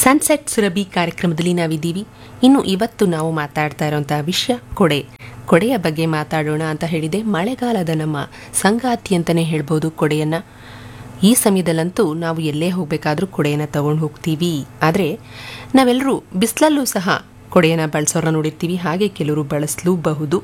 sunset Surabhi ಕಾರ್ಯಕ್ರಮದಲ್ಲಿ ನಾವಿದ್ದೀವಿ ಇನ್ನು ಇವತ್ತು ನಾವು ಮಾತಾಡ್ತಾ ಇರೋಂಥ ವಿಷಯ ಕೊಡೆ ಕೊಡೆಯ ಬಗ್ಗೆ ಮಾತಾಡೋಣ ಅಂತ ಹೇಳಿದೆ ಮಳೆಗಾಲದ ನಮ್ಮ ಸಂಗಾತಿ ಅಂತಲೇ ಹೇಳ್ಬೋದು ಕೊಡೆಯನ್ನು ಈ ಸಮಯದಲ್ಲಂತೂ ನಾವು ಎಲ್ಲೇ ಹೋಗಬೇಕಾದ್ರೂ ಕೊಡೆಯನ್ನು ತಗೊಂಡು ಹೋಗ್ತೀವಿ ಆದರೆ ನಾವೆಲ್ಲರೂ ಬಿಸಿಲಲ್ಲೂ ಸಹ ಕೊಡೆಯನ್ನು ಬಳಸೋರನ್ನ ನೋಡಿರ್ತೀವಿ ಹಾಗೆ ಕೆಲವರು ಬಳಸಲೂಬಹುದು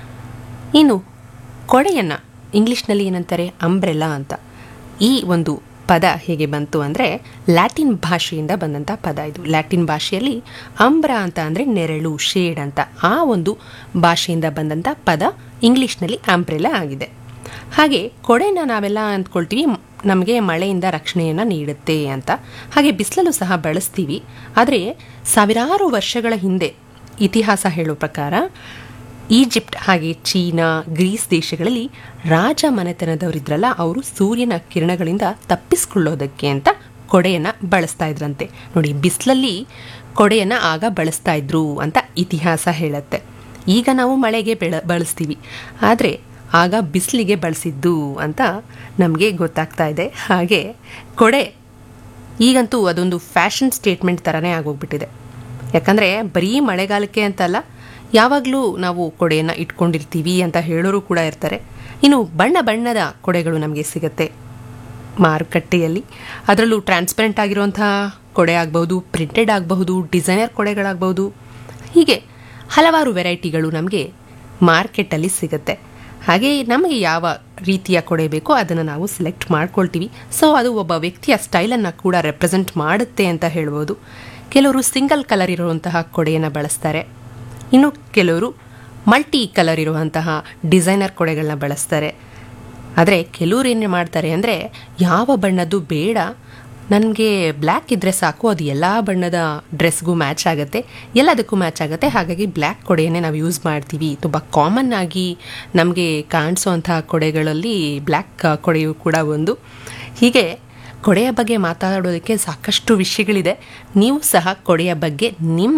ಇನ್ನು ಕೊಡೆಯನ್ನು ಇಂಗ್ಲೀಷ್ನಲ್ಲಿ ಏನಂತಾರೆ ಅಂಬ್ರೆಲಾ ಅಂತ ಈ ಒಂದು ಪದ ಹೇಗೆ ಬಂತು ಅಂದರೆ ಲ್ಯಾಟಿನ್ ಭಾಷೆಯಿಂದ ಬಂದಂಥ ಪದ ಇದು ಲ್ಯಾಟಿನ್ ಭಾಷೆಯಲ್ಲಿ ಅಂಬ್ರ ಅಂತ ಅಂದರೆ ನೆರಳು ಶೇಡ್ ಅಂತ ಆ ಒಂದು ಭಾಷೆಯಿಂದ ಬಂದಂಥ ಪದ ಇಂಗ್ಲೀಷ್ನಲ್ಲಿ ಆಂಬ್ರೆಲಾ ಆಗಿದೆ ಹಾಗೆ ಕೊಡೆನ ನಾವೆಲ್ಲ ಅಂದ್ಕೊಳ್ತೀವಿ ನಮಗೆ ಮಳೆಯಿಂದ ರಕ್ಷಣೆಯನ್ನು ನೀಡುತ್ತೆ ಅಂತ ಹಾಗೆ ಬಿಸಿಲಲ್ಲೂ ಸಹ ಬಳಸ್ತೀವಿ ಆದರೆ ಸಾವಿರಾರು ವರ್ಷಗಳ ಹಿಂದೆ ಇತಿಹಾಸ ಹೇಳೋ ಪ್ರಕಾರ ಈಜಿಪ್ಟ್ ಹಾಗೆ ಚೀನಾ ಗ್ರೀಸ್ ದೇಶಗಳಲ್ಲಿ ರಾಜ ಮನೆತನದವರಿದ್ರಲ್ಲ ಅವರು ಸೂರ್ಯನ ಕಿರಣಗಳಿಂದ ತಪ್ಪಿಸ್ಕೊಳ್ಳೋದಕ್ಕೆ ಅಂತ ಕೊಡೆಯನ್ನು ಬಳಸ್ತಾ ಇದ್ರಂತೆ ನೋಡಿ ಬಿಸಿಲಲ್ಲಿ ಕೊಡೆಯನ್ನು ಆಗ ಬಳಸ್ತಾ ಇದ್ರು ಅಂತ ಇತಿಹಾಸ ಹೇಳುತ್ತೆ ಈಗ ನಾವು ಮಳೆಗೆ ಬೆಳ ಬಳಸ್ತೀವಿ ಆದರೆ ಆಗ ಬಿಸಿಲಿಗೆ ಬಳಸಿದ್ದು ಅಂತ ನಮಗೆ ಗೊತ್ತಾಗ್ತಾ ಇದೆ ಹಾಗೆ ಕೊಡೆ ಈಗಂತೂ ಅದೊಂದು ಫ್ಯಾಷನ್ ಸ್ಟೇಟ್ಮೆಂಟ್ ಥರನೇ ಆಗೋಗ್ಬಿಟ್ಟಿದೆ ಯಾಕಂದರೆ ಬರೀ ಮಳೆಗಾಲಕ್ಕೆ ಅಂತಲ್ಲ ಯಾವಾಗಲೂ ನಾವು ಕೊಡೆಯನ್ನು ಇಟ್ಕೊಂಡಿರ್ತೀವಿ ಅಂತ ಹೇಳೋರು ಕೂಡ ಇರ್ತಾರೆ ಇನ್ನು ಬಣ್ಣ ಬಣ್ಣದ ಕೊಡೆಗಳು ನಮಗೆ ಸಿಗುತ್ತೆ ಮಾರುಕಟ್ಟೆಯಲ್ಲಿ ಅದರಲ್ಲೂ ಟ್ರಾನ್ಸ್ಪರೆಂಟ್ ಆಗಿರುವಂತಹ ಕೊಡೆ ಆಗಬಹುದು ಪ್ರಿಂಟೆಡ್ ಆಗಬಹುದು ಡಿಸೈನರ್ ಕೊಡೆಗಳಾಗಬಹುದು ಹೀಗೆ ಹಲವಾರು ವೆರೈಟಿಗಳು ನಮಗೆ ಮಾರ್ಕೆಟಲ್ಲಿ ಸಿಗುತ್ತೆ ಹಾಗೆ ನಮಗೆ ಯಾವ ರೀತಿಯ ಕೊಡೆ ಬೇಕೋ ಅದನ್ನು ನಾವು ಸೆಲೆಕ್ಟ್ ಮಾಡ್ಕೊಳ್ತೀವಿ ಸೊ ಅದು ಒಬ್ಬ ವ್ಯಕ್ತಿಯ ಸ್ಟೈಲನ್ನು ಕೂಡ ರೆಪ್ರೆಸೆಂಟ್ ಮಾಡುತ್ತೆ ಅಂತ ಹೇಳ್ಬೋದು ಕೆಲವರು ಸಿಂಗಲ್ ಕಲರ್ ಇರುವಂತಹ ಕೊಡೆಯನ್ನು ಬಳಸ್ತಾರೆ ಇನ್ನು ಕೆಲವರು ಮಲ್ಟಿ ಕಲರ್ ಇರುವಂತಹ ಡಿಸೈನರ್ ಕೊಡೆಗಳನ್ನ ಬಳಸ್ತಾರೆ ಆದರೆ ಕೆಲವ್ರು ಏನು ಮಾಡ್ತಾರೆ ಅಂದರೆ ಯಾವ ಬಣ್ಣದ್ದು ಬೇಡ ನನಗೆ ಬ್ಲ್ಯಾಕ್ ಇದ್ದರೆ ಸಾಕು ಅದು ಎಲ್ಲ ಬಣ್ಣದ ಡ್ರೆಸ್ಗೂ ಮ್ಯಾಚ್ ಆಗುತ್ತೆ ಎಲ್ಲದಕ್ಕೂ ಮ್ಯಾಚ್ ಆಗುತ್ತೆ ಹಾಗಾಗಿ ಬ್ಲ್ಯಾಕ್ ಕೊಡೆಯನ್ನೇ ನಾವು ಯೂಸ್ ಮಾಡ್ತೀವಿ ತುಂಬ ಕಾಮನ್ ಆಗಿ ನಮಗೆ ಕಾಣಿಸೋವಂತಹ ಕೊಡೆಗಳಲ್ಲಿ ಬ್ಲ್ಯಾಕ್ ಕೊಡೆಯು ಕೂಡ ಒಂದು ಹೀಗೆ ಕೊಡೆಯ ಬಗ್ಗೆ ಮಾತಾಡೋದಕ್ಕೆ ಸಾಕಷ್ಟು ವಿಷಯಗಳಿದೆ ನೀವು ಸಹ ಕೊಡೆಯ ಬಗ್ಗೆ ನಿಮ್ಮ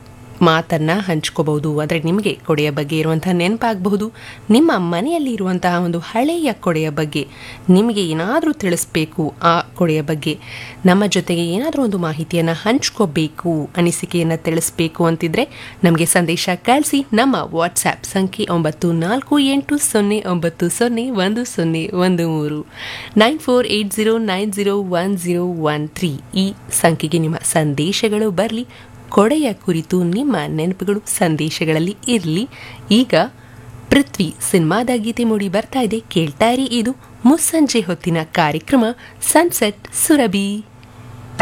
ಮಾತನ್ನು ಹಂಚ್ಕೋಬಹುದು ಅಂದರೆ ನಿಮಗೆ ಕೊಡೆಯ ಬಗ್ಗೆ ಇರುವಂತಹ ನೆನಪಾಗಬಹುದು ನಿಮ್ಮ ಮನೆಯಲ್ಲಿ ಇರುವಂತಹ ಒಂದು ಹಳೆಯ ಕೊಡೆಯ ಬಗ್ಗೆ ನಿಮಗೆ ಏನಾದರೂ ತಿಳಿಸ್ಬೇಕು ಆ ಕೊಡೆಯ ಬಗ್ಗೆ ನಮ್ಮ ಜೊತೆಗೆ ಏನಾದರೂ ಒಂದು ಮಾಹಿತಿಯನ್ನು ಹಂಚ್ಕೋಬೇಕು ಅನಿಸಿಕೆಯನ್ನು ತಿಳಿಸ್ಬೇಕು ಅಂತಿದ್ರೆ ನಮಗೆ ಸಂದೇಶ ಕಳಿಸಿ ನಮ್ಮ ವಾಟ್ಸ್ಆ್ಯಪ್ ಸಂಖ್ಯೆ ಒಂಬತ್ತು ನಾಲ್ಕು ಎಂಟು ಸೊನ್ನೆ ಒಂಬತ್ತು ಸೊನ್ನೆ ಒಂದು ಸೊನ್ನೆ ಒಂದು ಮೂರು nine four eight zero nine zero one zero one three ಈ ಸಂಖ್ಯೆಗೆ ನಿಮ್ಮ ಸಂದೇಶಗಳು ಬರಲಿ ಕೊಡೆಯ ಕುರಿತು ನಿಮ್ಮ ನೆನಪುಗಳು ಸಂದೇಶಗಳಲ್ಲಿ ಇರಲಿ ಈಗ ಪೃಥ್ವಿ ಸಿನಿಮಾದ ಗೀತೆ ಮೂಡಿ ಬರ್ತಾ ಇದೆ ಕೇಳ್ತಾ ಇರಿ ಇದು ಮುಸ್ಸಂಜೆ ಹೊತ್ತಿನ ಕಾರ್ಯಕ್ರಮ ಸನ್ಸೆಟ್ ಸುರಭಿ